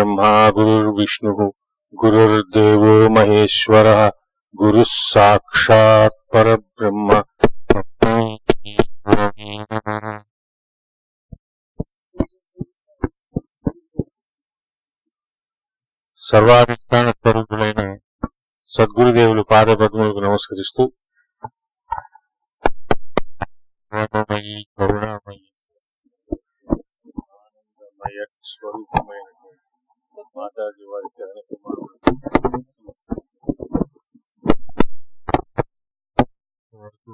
గురుర్బ్రహ్మా గురుర్విష్ణు గురుర్దేవో మహేశ్వర గురు సాక్షాత్ పరబ్రహ్మ సర్వాధిష్టాన స్వరూపులైన సద్గురుదేవులు పాదపద్మలకు నమస్కరిస్తూ ప్రేమమయి కరుణామయి ఆనందమయ స్వరూపమైన మాతాజీ వారి చరణ వరకు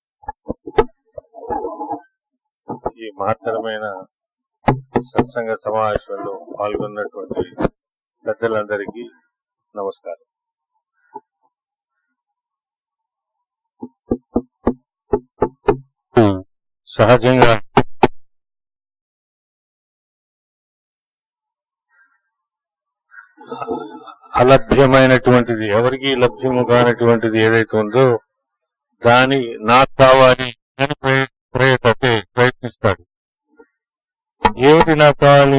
ఈ మహత్తరమైన సత్సంగ సమావేశంలో పాల్గొన్నటువంటి పెద్దలందరికీ నమస్కారం సహజంగా అలభ్యమైనటువంటిది ఎవరికి లభ్యము కానటువంటిది ఏదైతే ఉందో దాని నాకు కావాలి అని ప్రయ- ప్రయత్న ప్రయత్నిస్తాడు ఏమిటి నాకు కావాలి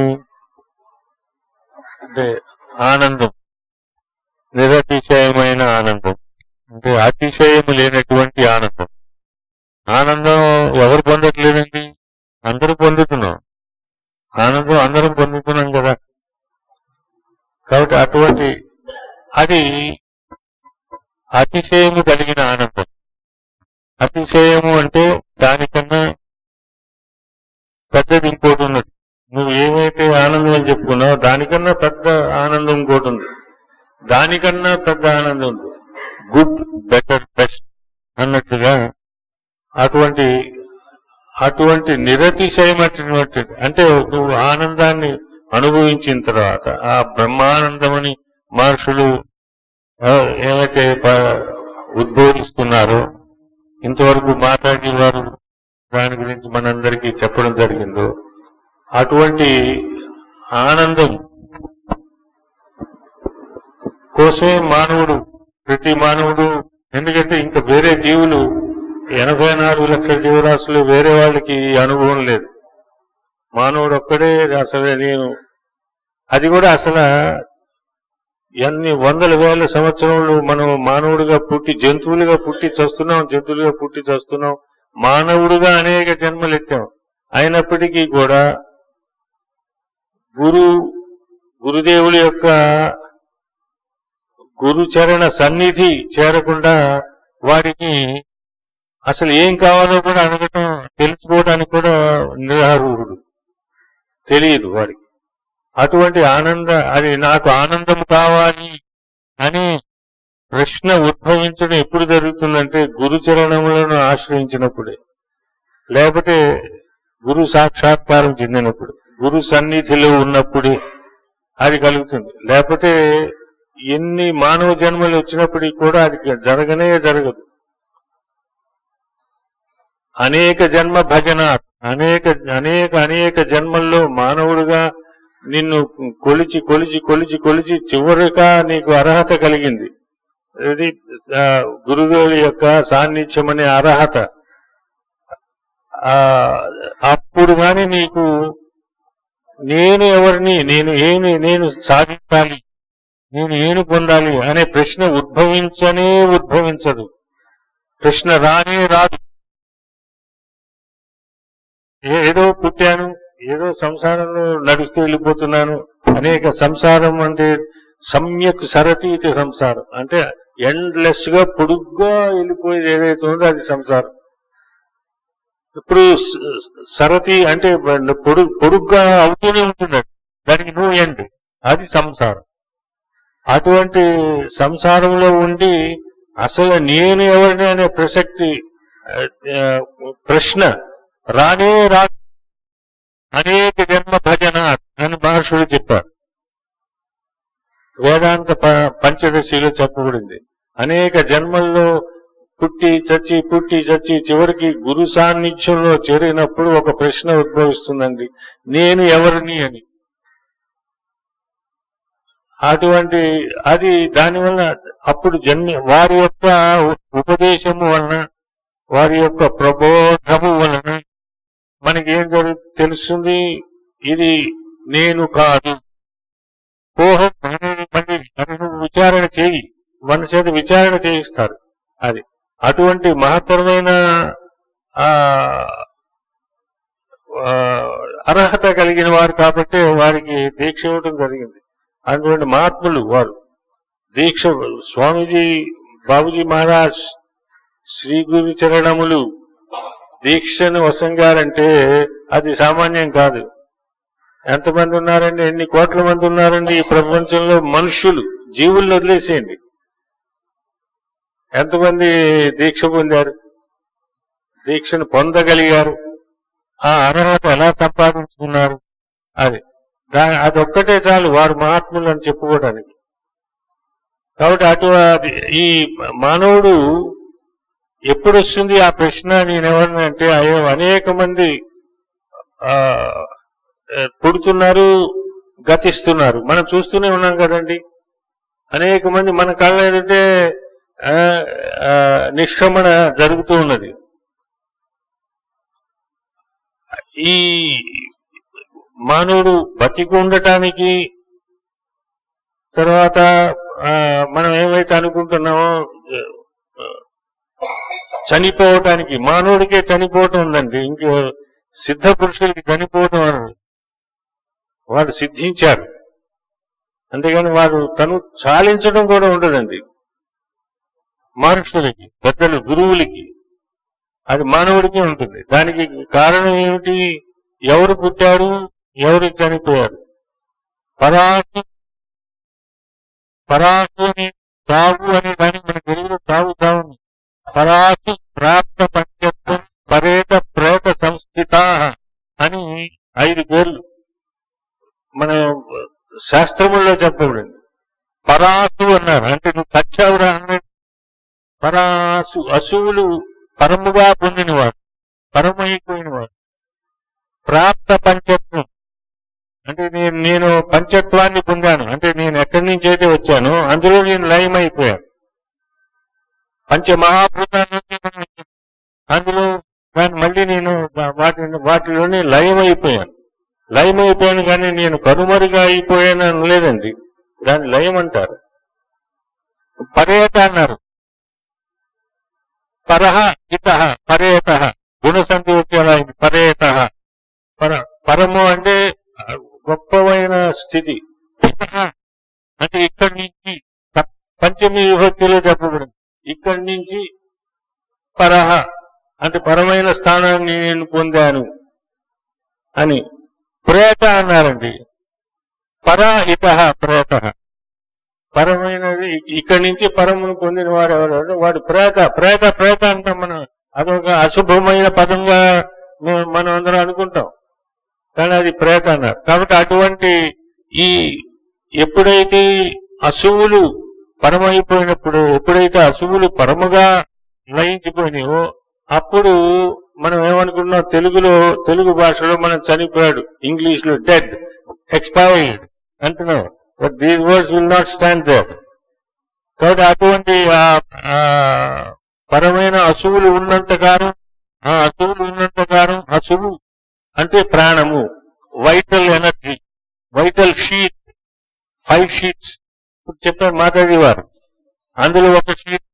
అంటే ఆనందం నిరతిశయమైన ఆనందం అంటే అతిశయము లేనటువంటి ఆనందం ఆనందం ఎవరు పొందట్లేదండి అందరూ పొందుతున్నాం ఆనందం అందరం పొందుతున్నాం కదా కాబట్టి అటువంటి అది అతిశయము కలిగిన ఆనందం అతిశయము అంటే దానికన్నా పెద్దది ఇంకోటి ఉన్నది నువ్వు ఏమైతే ఆనందం అని చెప్పుకున్నావో దానికన్నా పెద్ద ఆనందం ఇంకోటి ఉంది దానికన్నా పెద్ద ఆనందం ఉంది గుడ్ బెటర్ బెస్ట్ అన్నట్టుగా అటువంటి అటువంటి నిరతిశయమైనటువంటి అంటే నువ్వు ఆనందాన్ని అనుభవించిన తర్వాత ఆ బ్రహ్మానందమని మహర్షులు ఆ, ఏమైతే ప- ఉద్బోధిస్తున్నారో ఇంతవరకు మాతాజీ వారు దాని గురించి మనందరికీ చెప్పడం జరిగిందో అటువంటి ఆనందం కోసమే మానవుడు ప్రతి మానవుడు ఎందుకంటే ఇంకా వేరే జీవులు ఎనభై నాలుగు లక్షల జీవరాశులు వేరే వాళ్ళకి ఈ అనుభవం లేదు మానవుడు ఒక్కడే అసలు నేను అది కూడా అసలు ఎన్ని వందల వేల సంవత్సరములు మనం మానవుడిగా పుట్టి జంతువులుగా పుట్టి చస్తున్నాం జంతువులుగా పుట్టి చస్తున్నాం మానవుడుగా అనేక జన్మలు ఎత్తాం అయినప్పటికీ కూడా గురు గురుదేవుల యొక్క గురుచరణ సన్నిధి చేరకుండా వారికి అసలు ఏం కావాలో కూడా అడగటం తెలుసుకోవడానికి కూడా నిరారూఢుడు తెలియదు వాడికి అటువంటి ఆనంద అది నాకు ఆనందం కావాలి అని ప్రశ్న ఉద్భవించడం ఎప్పుడు జరుగుతుందంటే గురు చరణములను ఆశ్రయించినప్పుడే లేకపోతే గురు సాక్షాత్కారం చెందినప్పుడు గురు సన్నిధిలో ఉన్నప్పుడే అది కలుగుతుంది లేకపోతే ఎన్ని మానవ జన్మలు వచ్చినప్పటికీ కూడా అది జరగనే జరగదు అనేక జన్మ భజన అనేక అనేక అనేక జన్మల్లో మానవుడుగా నిన్ను కొలిచి కొలిచి కొలిచి కొలిచి చివరిగా నీకు అర్హత కలిగింది ఇది ఆ, గురుదేవుల యొక్క సాన్నిధ్యం అనే అర్హత ఆ, అప్పుడు గాని నీకు నేను ఎవరిని నేను ఏమి నేను సాధించాలి నేను ఏమి పొందాలి అనే ప్రశ్న ఉద్భవించనే ఉద్భవించదు ప్రశ్న రానే రాదు ఏ- ఏదో పుట్టాను ఏదో సంసారంలో నడుస్తూ వెళ్ళిపోతున్నాను అనేక సంసారం అంటే సమ్యక్ సరతి ఇది సంసారం అంటే ఎండ్లెస్ గా పొడుగ్గా వెళ్ళిపోయేది ఏదైతే ఉందో అది సంసారం ఇప్పుడు స- సరతి అంటే పొడుగు పొడుగ్గా అవుతూనే ఉంటుంది అది. దానికి నో ఎండ్ అది సంసారం అటువంటి సంసారంలో ఉండి అసలు నేను ఎవరిని అనే ప్రసక్తి ఆ, ఆ, ప్రశ్న రానే రా అనేక జన్మ భజన అని మహర్షులు చెప్పారు వేదాంత ప- పంచదశిలో చెప్పబడింది అనేక జన్మల్లో పుట్టి చచ్చి పుట్టి చచ్చి చివరికి గురు సాన్నిధ్యంలో చేరినప్పుడు ఒక ప్రశ్న ఉద్భవిస్తుందండి నేను ఎవరిని అని అటువంటి అది దానివల్ల అప్పుడు జన్మ వారి యొక్క ఉ- ఉపదేశము వలన వారి యొక్క ప్రబోధము వలన మనకి ఏం జరుగు తెలుస్తుంది ఇది నేను కాదు పోహం అనేది మళ్ళీ అది నువ్వు విచారణ చేయి మన చేత విచారణ చేయిస్తారు అది అటువంటి మహత్తరమైన ఆ ఆ, అర్హత కలిగిన వారు కాబట్టి వారికి దీక్ష ఇవ్వడం జరిగింది అటువంటి మహాత్ములు వారు దీక్ష స్వామీజీ బాబుజీ మహారాజ్ శ్రీ గురు చరణములు దీక్షను వసంగారంటే అది సామాన్యం కాదు ఎంతమంది ఉన్నారండి ఎన్ని కోట్ల మంది ఉన్నారండి ఈ ప్రపంచంలో మనుషులు జీవుల్ని వదిలేసేయండి ఎంతమంది దీక్ష పొందారు దీక్షను పొందగలిగారు ఆ అర్హత ఎలా సంపాదించుకున్నారు అది దా అదొక్కటే చాలు వారు మహాత్ములు అని చెప్పుకోవడానికి కాబట్టి అటు అది ఈ మానవుడు ఎప్పుడు వస్తుంది ఆ ప్రశ్న నేను ఎవరినంటే అయ్యో అనేక మంది ఆ ఆ, పుడుతున్నారు గతిస్తున్నారు మనం చూస్తూనే ఉన్నాం కదండి అనేక మంది మన కళ్ళ ఎదుటే ఆ, ఆ, నిష్క్రమణ జరుగుతూ ఉన్నది ఈ మానవుడు బతికి ఉండటానికి తర్వాత ఆ, మనం ఏమైతే అనుకుంటున్నామో ఆ, చనిపోవటానికి మానవుడికే చనిపోవటం ఉందండి ఇంకో సిద్ధ పురుషులకి చనిపోవటం అనరు వాడు సిద్ధించారు అంతేగాని వారు తను చాలించడం కూడా ఉండదండి మహర్షులకి పెద్దలు గురువులకి అది మానవుడికి ఉంటుంది దానికి కారణం ఏమిటి ఎవరు పుట్టారు ఎవరు చనిపోయారు పరాసు పరాసు అని తావు అనే దాన్ని మన తెలుగులో తావు తావు పరాసు ప్రాప్త పంచత్వం పరేత ప్రేత సంస్థిత అని ఐదు పేర్లు మన శాస్త్రముల్లో చెప్పబడింది పరాసు అన్నారు అంటే నువ్వు చచ్చావురా అన్నాడు పరాసు అసువులు పరముగా పొందినవాడు పరమైపోయినవాడు ప్రాప్త పంచత్వం అంటే నేను నేను పంచత్వాన్ని పొందాను అంటే నేను ఎక్కడి నుంచి అయితే వచ్చానో అందులో నేను లయమైపోయాను పంచమహాభూతాల నుంచి మనం వచ్చాం. అందులో దాన్ని మళ్ళీ నేను వాటి వాటిలోనే లయమైపోయాను లయమైపోయాను కానీ నేను కనుమరుగా అయిపోయాను అని లేదండి దాన్ని లయం అంటారు పరేత అన్నారు పరహ ఇత పరేత గుణసంధి వచ్చేలా అయింది పరేత పర పరము అంటే గొప్పమైన స్థితి ఇతః అంటే ఇక్కడి నుంచి ప- పంచమి విభక్తిలో చెప్పబడింది ఇక్కడి నుంచి పరహ అంటే పరమైన స్థానాన్ని నేను పొందాను అని ప్రేత అన్నారండి పరాహిత ప్రేత పరమైనది ఇక్కడి నుంచి పరమును పొందిన వాడు ఎవరు వాడు ప్రేత ప్రేత ప్రేత అంటాం మనం అదొక అశుభమైన పదంగా మ- మనం అందరం అనుకుంటాం కానీ అది ప్రేత అన్నారు కాబట్టి అటువంటి ఈ ఎప్పుడైతే అశువులు పరమైపోయినప్పుడు ఎప్పుడైతే అశువులు పరముగా లయించిపోయినాయో అప్పుడు మనం ఏమనుకున్నాం తెలుగులో తెలుగు భాషలో మనం చనిపోయాడు ఇంగ్లీష్ లో డెడ్ ఎక్స్పైర్డ్ అంటున్నాం but these words will not stand there కాబట్టి అటువంటి ఆ- ఆ పరమైన అశువులు ఉన్నంత కాలం ఆ అశువులు ఉన్నంత కాలం అశువు అంటే ప్రాణము vital energy vital sheet five sheets ఇప్పుడు చెప్పారు మాతాజీ వారు అందులో ఒక షీట్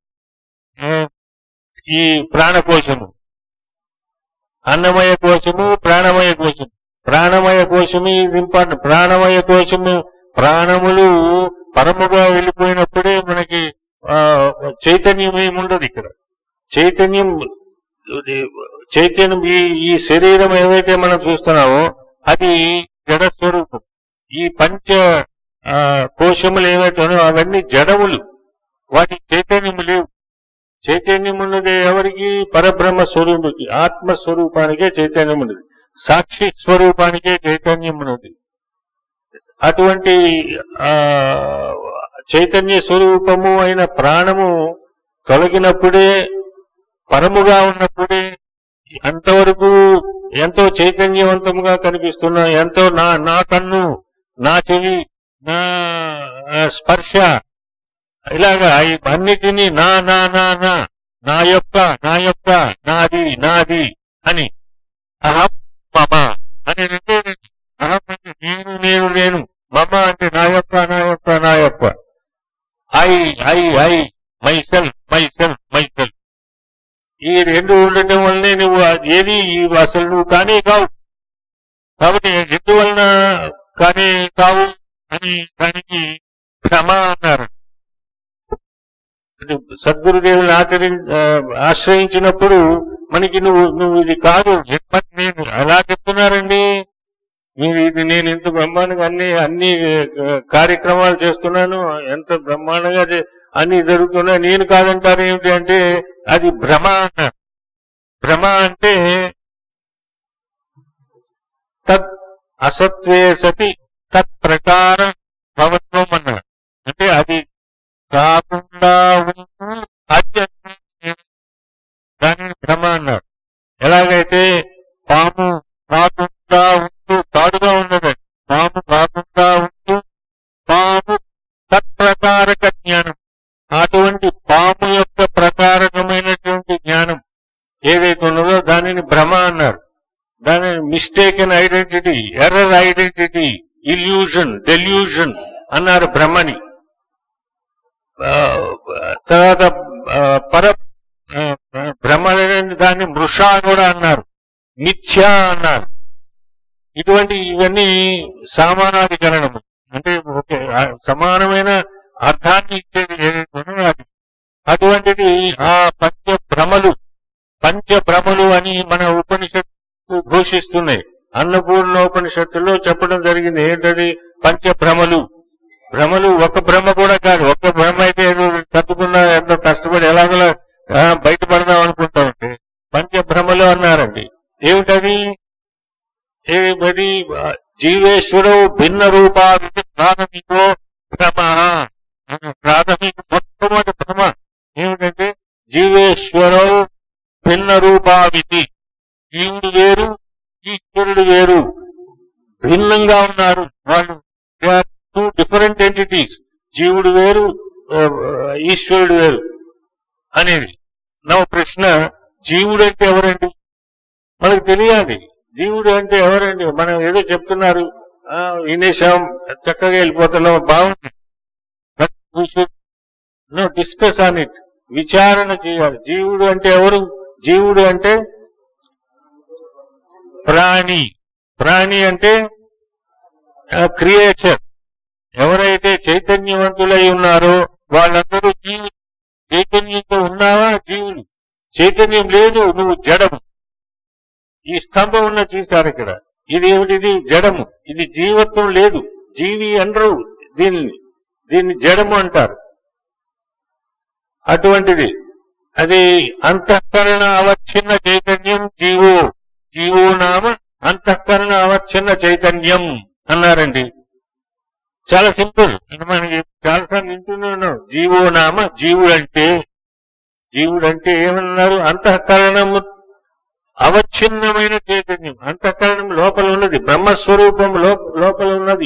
ఈ ప్రాణకోశము అన్నమయ కోశము ప్రాణమయ కోశము ప్రాణమయ కోశము ఇది ఇంపార్టెంట్ ప్రాణమయ కోశము ప్రాణములు పరముగా వెళ్ళిపోయినప్పుడే మనకి ఆ, చైతన్యం ఏమి ఉండదు ఇక్కడ చైతన్యం ఇది చైతన్యం ఈ ఈ శరీరం ఏవైతే మనం చూస్తున్నామో అది జడ స్వరూపం ఈ పంచ ఆ, కోశములు ఏవైతే ఉన్నాయో అవన్నీ జడములు వాటి చైతన్యము లేవు చైతన్యం ఉన్నది ఎవరికి పరబ్రహ్మ స్వరూపుకి ఆత్మ స్వరూపానికే చైతన్యం ఉన్నది సాక్షి స్వరూపానికే చైతన్యం ఉన్నది అటువంటి ఆ చైతన్య స్వరూపము అయిన ప్రాణము తొలగినప్పుడే పరముగా ఉన్నప్పుడే అంతవరకు ఎంతో చైతన్యవంతముగా కనిపిస్తున్న ఎంతో నా నా కన్ను నా చెవి నా ఆ, స్పర్శ ఇలాగా ఈ అన్నిటినీ నా నా నా నా నా యొక్క నా యొక్క నాది నాది అని అహం మమ అని రెండే రెండు. అహం అంటే నేను నేను నేను మమ అంటే నా యొక్క నా ఐ మైసెల్ మైసెల్ మైసెల్ ఈ రెండు ఉండటం వల్లనే నువ్వు ఏది ఈ- అసలు నువ్వు కానీ కావు కాబట్టి ఎందువలన కానీ కావు అని దానికి భ్రమ అన్నారు ఇది సద్గురుదేవుని ఆచరి ఆ, ఆశ్రయించినప్పుడు మనకి నువ్వు నువ్వు ఇది కాదు మరి నేను అలా చెప్తున్నారండి మీరు ఇది నేను ఇంత బ్రహ్మాండంగా అన్ని అన్ని ఆ, కార్యక్రమాలు చేస్తున్నాను ఎంత బ్రహ్మాండంగా చే- అన్ని జరుగుతున్నాయి నేను కాదంటారు ఏమిటి అంటే అది భ్రమ అన్నారు భ్రమ అంటే తత్ అసత్వే సతి తత్ ప్రకార భవత్వం అన్నారు అంటే అది కాకుండా ఉంటూ అది అసత్యం. దానిని భ్రమ అన్నారు ఎలాగైతే పాము కాకుండా ఉంటూ తాడుగా ఉన్నది పాము కాకుండా ఉంటూ పాము తత్ప్రకారక జ్ఞానం అటువంటి పాము యొక్క ప్రకారకమైనటువంటి జ్ఞానం ఏదైతే ఉన్నదో దానిని భ్రమ అన్నారు దానిని mistaken identity error identity illusion delusion అన్నారు భ్రమని ఆ, తర్వాత ఆ, పర ఆ, భ్రమ అనే దాన్ని మృషా కూడా అన్నారు మిథ్య అన్నారు ఇటువంటి ఇవన్నీ సామానాధికరణము అంటే ఒకే ఆ సమానమైన అర్థాన్ని ఇచ్చేది ఏదైతే ఉన్నదో అది అటువంటిది ఆ పంచ భ్రమలు పంచ భ్రమలు అని మన ఉపనిషత్తు ఘోషిస్తున్నాయి అన్నపూర్ణోపనిషత్తులో చెప్పడం జరిగింది ఏంటది పంచ భ్రమలు భ్రమలు ఒక భ్రమ కూడా కాదు ఒక్క భ్రమ అయితే ఏదో తట్టుకున్నా ఎంతో కష్టపడి ఎలాగోలా ఆ, బయటపడదాం అనుకుంటా ఉంటే పంచ భ్రమలు అన్నారండి ఏమిటది ఏమిటి జీవేశ్వరు భిన్న రూపాది ప్రాథమికో భ్రమ ప్రాథమిక మొట్టమొదటి భ్రమ ఏమిటంటే జీవేశ్వరో భిన్న రూపావితి జీవుడు వేరు ఈశ్వరుడు వేరు భిన్నంగా ఉన్నారు వాళ్ళు టూ డిఫరెంట్ ఎంటిటీస్ జీవుడు వేరు ఆ, ఈశ్వరుడు వేరు అనేది నా ప్రశ్న జీవుడు అంటే ఎవరండి మనకు తెలియాలి జీవుడు అంటే ఎవరండి మనం ఏదో చెప్తున్నారు ఆ, వినేశాం చక్కగా వెళ్ళిపోతున్నాం బాగుంది నో డిస్కస్ ఆన్ ఇట్ విచారణ చేయాలి జీవుడు అంటే ఎవరు జీవుడు అంటే ప్రాణి ప్రాణి అంటే క్రియేచర్ ఎవరైతే చైతన్యవంతులై ఉన్నారో వాళ్ళందరూ జీవు చైతన్యంతో ఉన్నావా జీవులు చైతన్యం లేదు నువ్వు జడము ఈ స్తంభం ఉన్న చూశారు ఇక్కడ ఇది ఏమిటిది జడము ఇది జీవత్వం లేదు జీవి అనరు దీన్ని దీన్ని జడము అంటారు అటువంటిది అది అంతఃకరణ అవచ్ఛిన్న చైతన్యం జీవో జీవో నామ అంతఃకరణ అవచ్ఛిన్న చైతన్యం అన్నారండి చాలా సింపుల్ ఇది మనకి చాలాసార్లు వింటూనే ఉన్నాం జీవో నామ జీవుడు అంటే జీవుడు అంటే ఏమన్నారు అంతఃకరణము అవచ్ఛిన్నమైన చైతన్యం అంతఃకరణం లోపల ఉన్నది బ్రహ్మస్వరూపం లో- లోపల ఉన్నది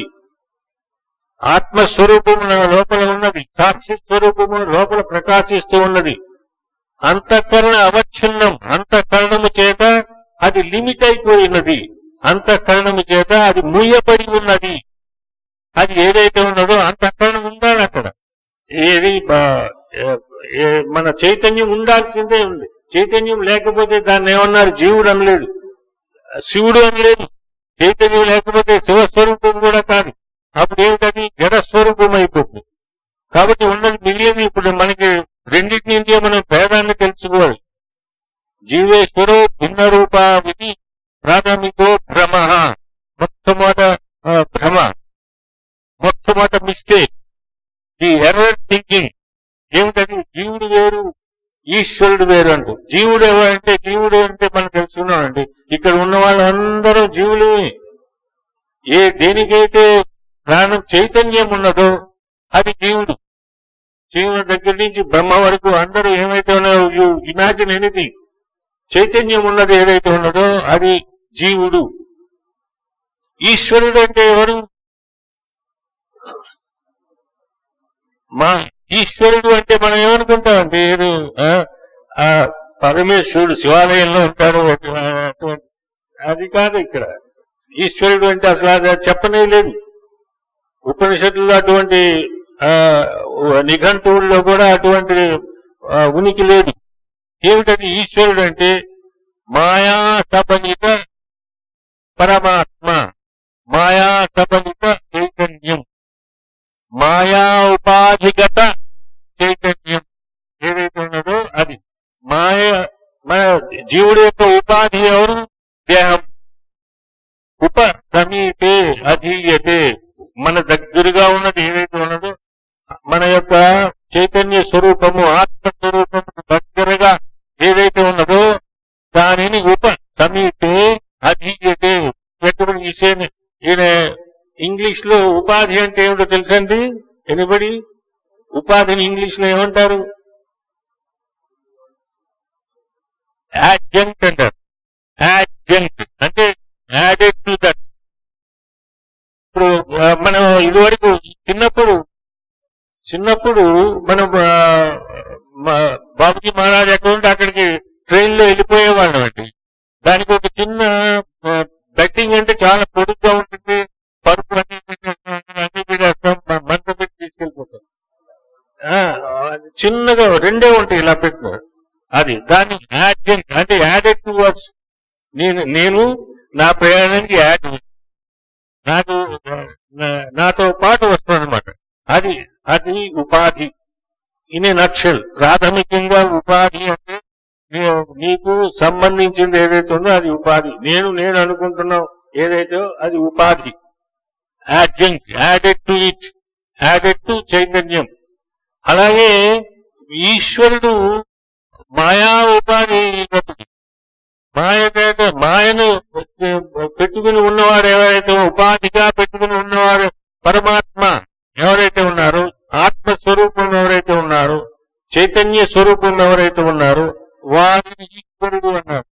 ఆత్మస్వరూపము నా లోపల ఉన్నది సాక్షి స్వరూపము లోపల ప్రకాశిస్తూ ఉన్నది అంతఃకరణ అవచ్ఛిన్నం అంతఃకరణము చేత అది లిమిట్ అయిపోయినది అంతఃకరణము చేత అది మూయబడి ఉన్నది అది ఏదైతే ఉన్నదో అంతఃకరణం ఉండాలి అక్కడ ఏది బా- ఏ- ఏ- మన చైతన్యం ఉండాల్సిందే ఉంది చైతన్యం లేకపోతే దాన్ని ఏమన్నారు జీవుడు అనలేదు శివుడు అనలేదు చైతన్యం లేకపోతే శివస్వరూపం కూడా కాదు అప్పుడు ఏమిటది జడస్వరూపం అయిపోతుంది కాబట్టి ఉన్నది మిగిలింది ఇప్పుడు మనకి రెండింటి నుంచే మనం భేదాన్ని తెలుసుకోవాలి జీవేశ్వరో భిన్న రూప విధి ప్రాథమికో భ్రమ మొట్టమొదట ఆ, భ్రమ మొట్టమొదట మిస్టేక్ ఈ ఎర్రర్ థింకింగ్ ఏమిటది జీవుడు వేరు ఈశ్వరుడు వేరు అంటూ జీవుడు ఎవరంటే జీవుడు అంటే మనం తెలుసుకున్నామండి ఇక్కడ ఉన్న వాళ్ళందరూ జీవులు ఏ దేనికైతే ప్రాణం చైతన్యం ఉన్నదో అది జీవుడు జీవుని దగ్గర నుంచి బ్రహ్మ వరకు అందరూ ఏమైతే ఉన్నాయో యు ఇమాజిన్ ఎనీథింగ్ చైతన్యం ఉన్నది ఏదైతే ఉన్నదో అది జీవుడు ఈశ్వరుడు అంటే ఎవరు మా ఈశ్వరుడు అంటే మనం ఏమనుకుంటామంటే ఏదో ఆ, ఆ పరమేశ్వరుడు శివాలయంలో ఉంటాడు అటు- అటువంటి అది కాదు ఇక్కడ ఈశ్వరుడు అంటే అసలు అది చెప్పనే లేదు ఉపనిషత్తుల్లో అటువంటి ఆ, నిఘంటువుల్లో కూడా అటువంటి ఆ, ఉనికి లేదు ఏమిటది ఈశ్వరుడు అంటే మాయా సబలిత పరమాత్మ మాయా సబలిత చైతన్యం మాయా ఉపాధిగత చైతన్యం ఏదైతే ఉన్నదో అది మాయ మన జీవుడి యొక్క ఉపాధి ఎవరు దేహం ఉప సమీపే అధీయతే మన దగ్గరగా ఉన్నది ఏదైతే ఉన్నదో మన యొక్క చైతన్య స్వరూపము ఆత్మ స్వరూపము దగ్గరగా ఏదైతే ఉన్నదో దానిని ఉప సమీపే అధీయతే ఎక్కడ ఈసేన ఈయన ఇంగ్లీష్ లో ఉపాధి అంటే ఏమిటో తెలుసండి ఎనిబడి ఉపాధిని ఇంగ్లీష్ లో ఏమంటారు యాడ్జంక్ట్ అంటారు యాడ్జంక్ట్ అంటే యాడెడ్ టు దట్ ఇప్పుడు ఆ, మనం ఇదివరకు చిన్నప్పుడు చిన్నప్పుడు మనం ఆ, మా- బాబుజీ మహారాజ్ ఎక్కడ ఉంటే అక్కడికి ట్రైన్ లో వెళ్ళిపోయేవాళ్ళం అండి దానికి ఒక చిన్న బెట్టింగ్ అంటే చాలా పొడుగ్గా ఉంటుంది పరుపు అన్ని పెట్టేస్తాం, అన్ని పెట్టేస్తాం మ- మంట పెట్టి తీసుకెళ్ళిపోతాం ఆ, అది చిన్నగా రెండే ఉంటాయి ఇలా పెట్టిన అది దాన్ని యాడ్జెంట్ అంటే యాడెడ్ టు వర్డ్స్ నేను నేను నా ప్రయాణానికి యాడ్ నాకు నా- నాతో పాటు వస్తుందన్నమాట అది అది ఉపాధి ఇన్ నక్షల్ ప్రాథమికంగా ఉపాధి అంటే నీ- నీకు సంబంధించింది ఏదైతే ఉందో అది ఉపాధి నేను నేను అనుకుంటున్నావు ఏదైతే అది ఉపాధి adjunct added to it added to చైతన్యం అలాగే ఈశ్వరుడు మాయా ఉపాధి గతుడు. మాయ పేట- మాయను పెట్టుకుని ఉన్నవాడు ఎవరైతే ఉపాధిగా పెట్టుకుని ఉన్నవాడు పరమాత్మ ఎవరైతే ఉన్నారో ఆత్మ స్వరూపం ఎవరైతే ఉన్నారో చైతన్య స్వరూపం ఎవరైతే ఉన్నారో వారిని ఈశ్వరుడు అన్నారు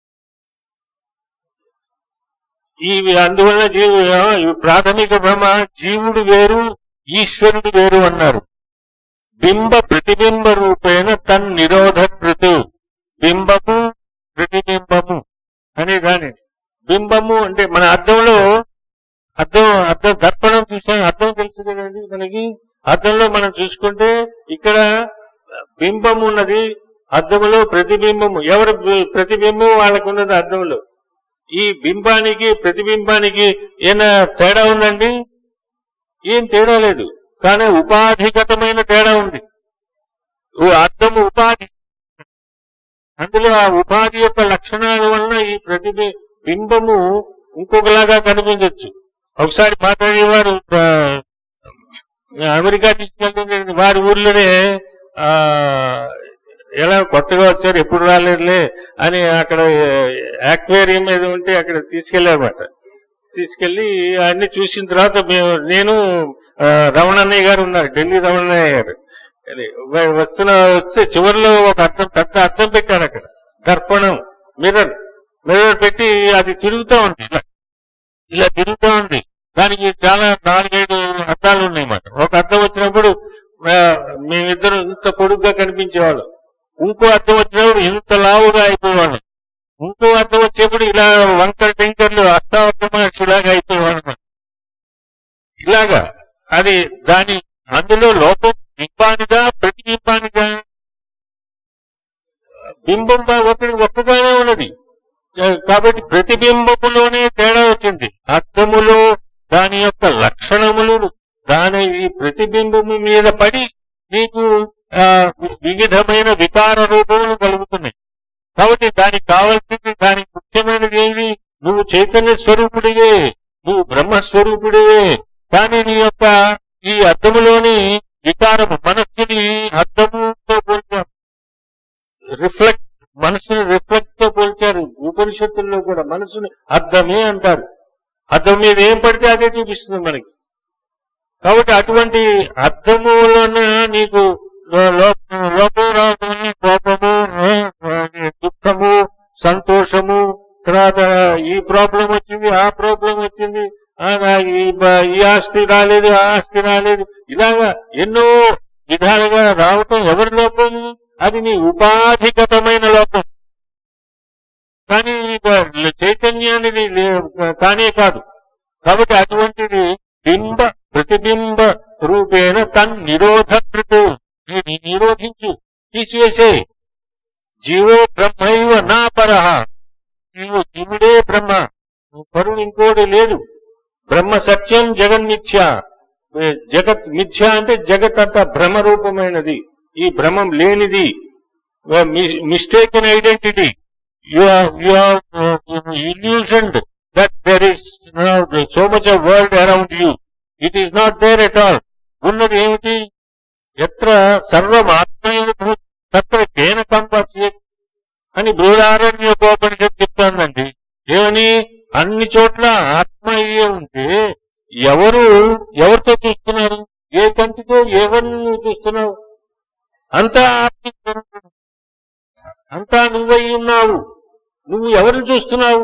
ఇవి అందువల్ల జీవు ఇవి ప్రాథమిక భ్రమ జీవుడు వేరు ఈశ్వరుడు వేరు అన్నారు బింబ ప్రతిబింబ రూపేణ తన్ నిరోధ కృతు బింబము ప్రతిబింబము అనే దాని బింబము అంటే మన అద్దంలో అద్దం అద్దం దర్పణం చూసాం అద్దం తెలుసు కదండి మనకి అద్దంలో మనం చూసుకుంటే ఇక్కడ బింబం ఉన్నది అద్దములో ప్రతిబింబము ఎవరు బి- ప్రతిబింబం వాళ్ళకు ఉన్నది అద్దంలో ఈ బింబానికి ప్రతిబింబానికి ఏమైనా తేడా ఉందండి ఏం తేడా లేదు కానీ ఉపాధిగతమైన తేడా ఉంది ఓ అద్దము ఉపాధి అందులో ఆ ఉపాధి యొక్క లక్షణాల వలన ఈ ప్రతిబి బింబము ఇంకొకలాగా కనిపించవచ్చు ఒకసారి మాట్లాడేవారు ఆ, అమెరికా తీసుకెళ్తుంది వారి ఊర్లోనే ఆ ఎలా కొత్తగా వచ్చారు ఎప్పుడు రాలేదులే అని అక్కడ యాక్వేరియం మీద ఉంటే అక్కడ తీసుకెళ్లారన్నమాట తీసుకెళ్లి అన్ని చూసిన తర్వాత మేము నేను ఆ, రమణన్నయ్య గారు ఉన్నారు ఢిల్లీ రమణన్నయ్య గారు అది వ- వస్తున్న వస్తే చివరిలో ఒక అర్థం పెద్ద అర్థం పెట్టారు అక్కడ దర్పణం మిర్రర్ మిర్రర్ పెట్టి అది తిరుగుతూ ఉంది ఇలా ఇలా తిరుగుతూ ఉంది దానికి చాలా నాలుగైదు అర్థాలు ఉన్నాయి అన్నమాట ఒక అర్థం వచ్చినప్పుడు ఆ, మేమిద్దరు ఇంత పొడుగ్గా కనిపించేవాళ్ళం ఇంకో అర్థం వచ్చినప్పుడు ఇంత లావుగా అయిపోయేవాళ్ళం ఇంకో అర్థం వచ్చేప్పుడు ఇలా వంకర టింకర్లు అష్టావర్థమాలాగా అయిపోయేవాళ్ళం ఇలాగా అది దాని అందులో లోపం బింబానిగా ప్రతిబింబానిగా బింబం బా- ఒకటి ఒక్కగానే ఉన్నది కాబట్టి ప్రతిబింబములోనే తేడా వచ్చింది అర్థములో దాని యొక్క లక్షణములు దాని ఈ ప్రతిబింబము మీద పడి నీకు ఆ, వివిధమైన వికార రూపములు కలుగుతున్నాయి కాబట్టి దానికి కావాల్సింది దానికి ముఖ్యమైనది ఏమి నువ్వు చైతన్య స్వరూపుడివే నువ్వు బ్రహ్మస్వరూపుడివే కానీ నీ యొక్క ఈ అద్దములోని వికారము మనస్సుని అద్దముతో పోల్చారు రిఫ్లెక్ట్ మనసుని రిఫ్లెక్ట్ తో పోల్చారు ఉపనిషత్తుల్లో కూడా మనసుని అద్దమే అంటారు అద్దం మీద ఏం పడితే అదే చూపిస్తుంది మనకి కాబట్టి అటువంటి అద్దములను నీకు లో- లో- లోపం రావడం కోపము ఆ, దుఃఖము సంతోషము తర్వాత ఈ ప్రాబ్లం వచ్చింది ఆ ప్రాబ్లం వచ్చింది ఆ, నాకు ఈ బ- ఈ ఆస్తి రాలేదు ఆ ఆస్తి రాలేదు ఇలాగా ఎన్నో విధాలుగా రావటం ఎవరి లోపం అది నీ ఉపాధిగతమైన లోపం కానీ ఈ చైతన్యాన్ని లే- కానే కాదు కాబట్టి అటువంటిది బింబ ప్రతిబింబ రూపేణ తన్ నిరోధకృతు దీన్ని నిరోధించు తీసివేసే జీవో బ్రహ్మైవ నా పరహ జీవు జీవుడే బ్రహ్మ పరుడు ఇంకోటి లేదు బ్రహ్మ సత్యం జగన్మిథ్య ఏ, జగత్ మిథ్య అంటే జగత్ అంతా భ్రమ రూపమైనది ఈ భ్రమం లేనిది mistake identity you are you are uh, illusioned that there is you know, so much of world around you. It is not there at all. ఉన్నది ఏమిటి ఎత్ర సర్వం ఆత్మీయ తత్ర కేన కంపస్య అని బృహదారణ్యోపనిషత్తు చెప్తానండి ఏమని అన్ని చోట్ల ఆత్మయ్యే ఉంటే ఎవరు ఎవరితో చూస్తున్నారు ఏ కంటితో ఎవరిని నువ్వు చూస్తున్నావు అంతా ఆత్మ అంతా నువ్వై ఉన్నావు నువ్వు ఎవరిని చూస్తున్నావు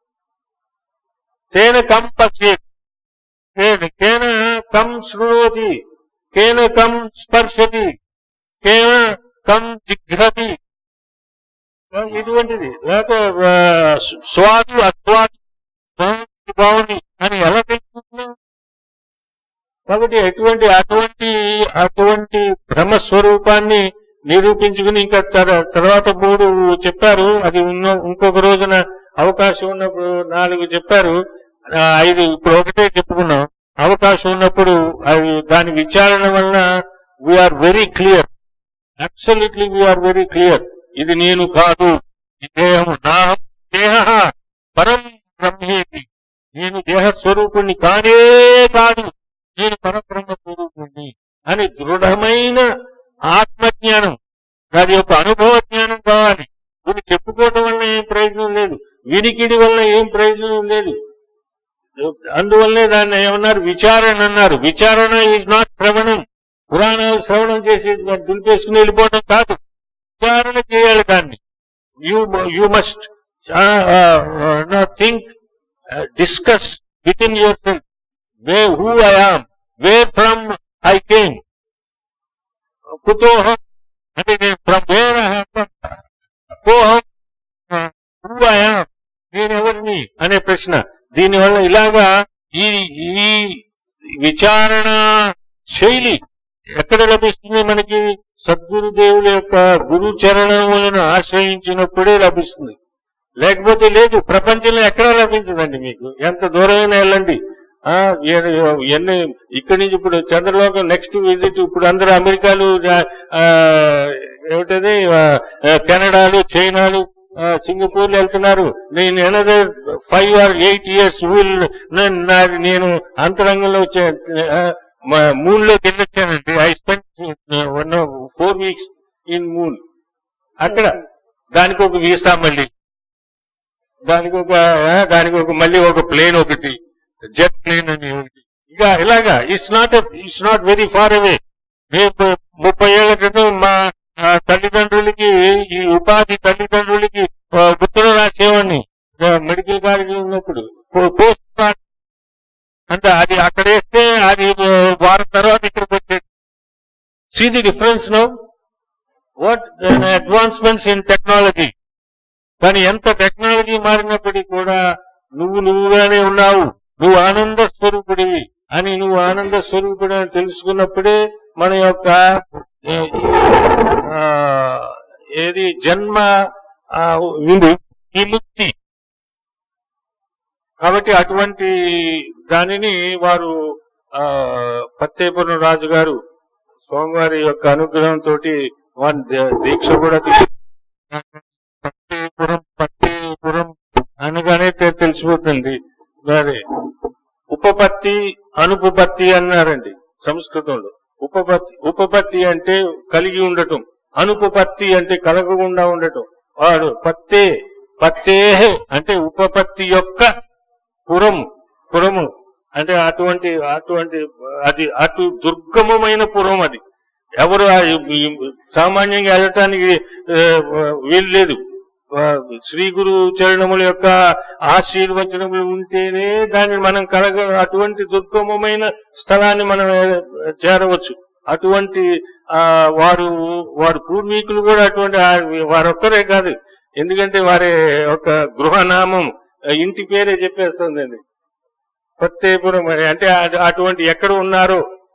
తేన కం పశ్యేత్ కేన కేన కం శృణోతి కేన కం స్పర్శతి కేన కం జిఘ్రతి ఇటువంటిది లేక ఆ, స్వాదు అస్వాదు బాగుంది అని ఎలా తెలుసుకుంటున్నావు కాబట్టి ఎటువంటి అటువంటి అటువంటి బ్రహ్మస్వరూపాన్ని నిరూపించుకుని ఇంకా తర- తర్వాత మూడు చెప్పారు అది ఉన్న ఇంకొక రోజున అవకాశం ఉన్నప్పుడు నాలుగు చెప్పారు ఆ, ఐదు ఇప్పుడు ఒకటే చెప్పుకున్నాం అవకాశం ఉన్నప్పుడు అది దాని విచారణ వలన we are very clear absolutely we are very clear ఇది నేను కాదు ఈ దేహము నా దేహ పరం బ్రహ్మేతి నేను దేహ స్వరూపుణ్ణి కానే కాదు నేను పరబ్రహ్మ స్వరూపుణ్ణి అని దృఢమైన ఆత్మజ్ఞానం దాని యొక్క అనుభవ జ్ఞానం కావాలి ఇది చెప్పుకోవటం వల్ల ఏం ప్రయోజనం లేదు వినికిడి వల్ల ఏం ప్రయోజనం లేదు అందువల్లే దాన్ని ఏమన్నారు విచారణ అన్నారు విచారణ ఈజ్ నాట్ శ్రవణం పురాణాలు శ్రవణం చేసి దులిపేసుకుని వెళ్ళిపోవడం కాదు విచారణ చేయాలి దాన్ని you you must think discuss within yourself way who I am where from I came కుతోహం అంటే నేను ఫ్రమ్ వేర్ కోహం హూ ఐ ఆమ్ నేను ఎవరిని అనే ప్రశ్న దీనివల్ల ఇలాగా ఈ ఈ విచారణ శైలి ఎక్కడ లభిస్తుంది మనకి సద్గురుదేవుల యొక్క గురు చరణములను ఆశ్రయించినప్పుడే లభిస్తుంది లేకపోతే లేదు ప్రపంచంలో ఎక్కడా లభించదండి మీకు ఎంత దూరమైనా వెళ్ళండి ఆ ఏ- ఎన్ని ఇక్కడి నుంచి ఇప్పుడు చంద్రలోకం నెక్స్ట్ విజిట్ ఇప్పుడు అందరూ అమెరికాలు ఆ, ఏమిటది ఆ, కెనడాలు చైనాలు ఆ, సింగపూర్ వెళ్తున్నారు నేను another five or eight years will నేను అంతరంగంలో మూన్ లోకి వెళ్ళొచ్చానండి I spend one four weeks in moon అక్కడ దానికి ఒక వీసా మళ్ళీ దానికి ఒక ఆ, దానికి ఒక మళ్ళీ ఒక ప్లేన్ ఒకటి జెట్ ప్లేన్ అని ఒకటి ఇక ఇలాగా it's not it's not very far away మేము ముప్పై ఏళ్ల క్రితం మా ఆ, తల్లిదండ్రులకి ఈ ఉపాధి తల్లిదండ్రులకి ఆ, ఉత్తరం రాసేవాడిని ఆ, మెడికల్ కాలేజీ ఉన్నప్పుడు పో- పోస్ట్ కార్డ్ అంటే అది అక్కడ వేస్తే అది ఆ, వారం తర్వాత ఇక్కడికి వచ్చేది see the difference no what advancements in technology కానీ ఎంత టెక్నాలజీ మారినప్పటికీ కూడా నువ్వు నువ్వుగానే ఉన్నావు నువ్వు ఆనంద స్వరూపుడివి అని నువ్వు ఆనంద స్వరూపుడు అని తెలుసుకున్నప్పుడే మన యొక్క ఏ, ఆ, ఏది జన్మ ఆ, విము విముక్తి కాబట్టి అటువంటి దానిని వారు ఆ పత్తేపురం రాజు గారు స్వామివారి యొక్క అనుగ్రహంతో వారి ద- దీక్ష కూడా తీసుకు పత్తేపురం పత్తేపురం అనగానే తె- తెలిసిపోతుంది మరి ఉపపత్తి అనుపపత్తి అన్నారండి సంస్కృతంలో ఉపపత్తి ఉపపత్తి అంటే కలిగి ఉండటం అనుపపత్తి అంటే కలగకుండా ఉండటం వాడు పత్తే పత్తే అంటే ఉపపత్తి యొక్క పురం పురము అంటే అటువంటి అటువంటి అది అటు దుర్గమమైన పురం అది ఎవరు ఆ ఈ- ఈ సామాన్యంగా వెళ్ళటానికి ఆ, వీలు లేదు ఆ, శ్రీ గురు చరణముల యొక్క ఆశీర్వచనములు ఉంటేనే దాన్ని మనం కలగ అటువంటి దుర్గమమైన స్థలాన్ని మనం ఏ- చేరవచ్చు అటువంటి ఆ వారు వారి పూర్వీకులు కూడా అటువంటి ఆ- వారొక్కరే కాదు ఎందుకంటే వారి యొక్క గృహనామం ఆ, ఇంటి పేరే చెప్పేస్తుందండి ప్రత్యేపురం అని అంటే అటు- అటువంటి ఎక్కడ ఉన్నారో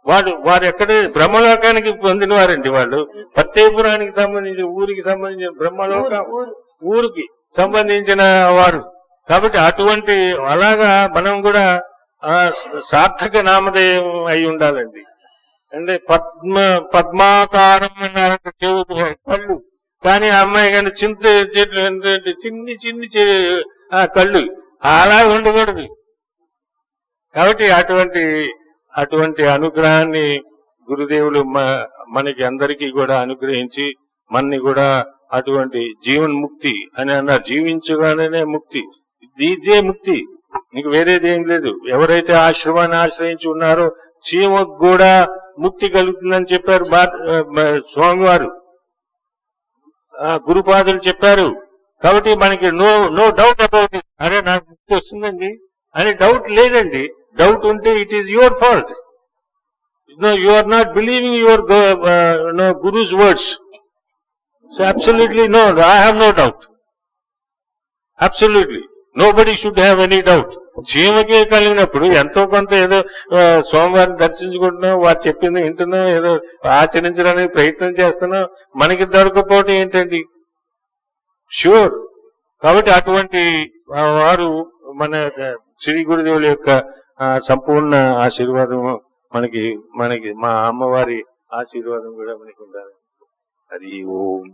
వాడు వారు ఎక్కడ బ్రహ్మలోకానికి పొందిన వారండి వాళ్ళు పత్తేపురానికి సంబంధించిన ఊరికి సంబంధించిన బ్రహ్మలోకం ఊరు ఊరికి సంబంధించిన వారు కాబట్టి అటువంటి అలాగా మనం కూడా ఆ సార్థక నామధేయం అయి ఉండాలండి అంటే పద్మ పద్మాకారం అన్నారంటే చెవులు కళ్ళు కానీ ఆ అమ్మాయి కానీ చింత చెట్లు ఏంటంటే చిన్ని చిన్ని చే- ఆ కళ్ళు అలా ఉండకూడదు కాబట్టి అటువంటి అటువంటి అనుగ్రహాన్ని గురుదేవులు మ- మనకి అందరికీ కూడా అనుగ్రహించి మనని కూడా అటువంటి జీవన్ ముక్తి అని అన్నారు జీవించగానే ముక్తి ఇది- ఇదే ముక్తి నీకు వేరేది ఏం లేదు ఎవరైతే ఆశ్రమాన్ని ఆశ్రయించి ఉన్నారో చీమకు కూడా ముక్తి కలుగుతుందని చెప్పారు బా- ఆ, స్వామివారు ఆ, గురుపాదులు చెప్పారు కాబట్టి మనకి no no doubt about it అరే నాకు ముక్తి వస్తుందండి అని డౌట్ లేదండి డౌట్ ఉంటే it is your fault no you are not believing your no guru's words so absolutely no I have no doubt absolutely nobody should have any doubt చీమకే కలిగినప్పుడు ఎంతో కొంత ఏదో ఆ, సోమవారం దర్శించుకుంటున్నాం వారు చెప్పింది వింటున్నాం ఏదో ఆచరించడానికి ప్రయత్నం చేస్తున్నాం మనకి దొరకపోవటం ఏంటండి షూర్ కాబట్టి అటువంటి ఆ, వారు మన శ్రీ గురుదేవుల యొక్క ఆ, సంపూర్ణ ఆశీర్వాదం మనకి మనకి మా అమ్మవారి ఆశీర్వాదం కూడా మనకి ఉండాలి అది ఓం